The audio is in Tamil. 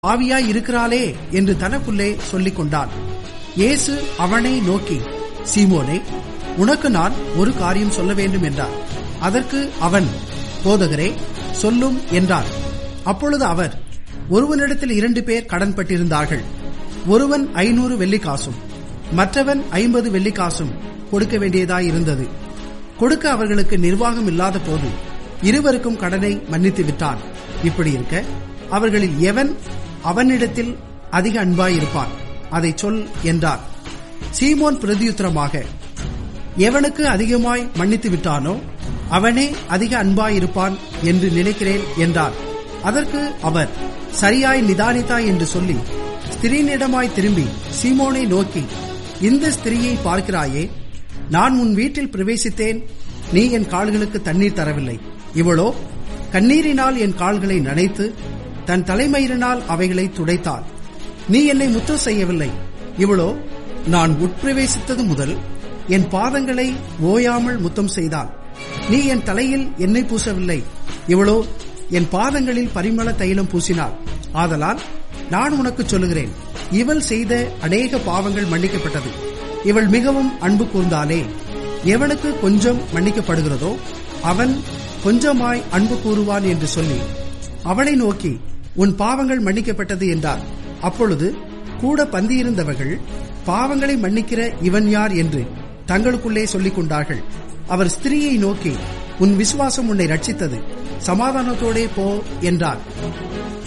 ஆவியாய் இருக்கிறாளே என்று தனக்குள்ளே சொல்லிக் கொண்டான் இயேசு அவனை நோக்கி சீமோனே உனக்கு நான் ஒரு காரியம் சொல்ல வேண்டும் என்றார் அதற்கு அவன் போதகரே சொல்லும் என்றார் அப்பொழுது அவர் ஒருவனிடத்தில் இரண்டு பேர் கடன்பட்டிருந்தார்கள் ஒருவன் ஐநூறு வெள்ளிக்காசும் மற்றவன் ஐம்பது வெள்ளிக்காசும் கொடுக்க வேண்டியதாய் இருந்தது கொடுக்க அவர்களுக்கு நிர்வாகம் இல்லாத போது இருவருக்கும் கடனை மன்னித்து விட்டான் இப்படி இருக்க அவர்களில் எவன் அவனிடத்தில் அதிக அன்பாயிருப்பான் அதை சொல் என்றார் சீமோன் பிரதியுத்தரமாக எவனுக்கு அதிகமாய் மன்னித்து விட்டானோ அவனே அதிக அன்பாயிருப்பான் என்று நினைக்கிறேன் என்றார் அதற்கு அவர் சரியாய் நிதானித்தாய் என்று சொல்லி ஸ்திரீனிடமாய் திரும்பி சீமோனை நோக்கி இந்த ஸ்திரீயை பார்க்கிறாயே நான் உன் வீட்டில் பிரவேசித்தேன் நீ என் கால்களுக்கு தண்ணீர் தரவில்லை இவளோ கண்ணீரினால் என் கால்களை நனைத்து தன் தலைமயிரினால் அவைகளை துடைத்தாள் நீ என்னை முத்தம் செய்யவில்லை இவளோ நான் உட்பிரவேசித்தது முதல் என் பாதங்களை ஓயாமல் முத்தம் செய்தாள் நீ என் தலையில் எண்ணெய் பூசவில்லை இவளோ என் பாதங்களில் பரிமள தைலம் பூசினாள் ஆதலால் நான் உனக்கு சொல்லுகிறேன் இவள் செய்த அநேக பாவங்கள் மன்னிக்கப்பட்டது இவள் மிகவும் அன்பு கூர்ந்தாலே எவனுக்கு கொஞ்சம் மன்னிக்கப்படுகிறதோ அவன் கொஞ்சமாய் அன்பு கூறுவான் என்று சொல்லி அவனை நோக்கி உன் பாவங்கள் மன்னிக்கப்பட்டது என்றார் அப்பொழுது கூட பந்தியிருந்தவர்கள் பாவங்களை மன்னிக்கிற இவன் யார் என்று தங்களுக்குள்ளே சொல்லிக் கொண்டார்கள் அவர் ஸ்திரீயை நோக்கி உன் விசுவாசம் உன்னை ரட்சித்தது சமாதானத்தோடே போ என்றார்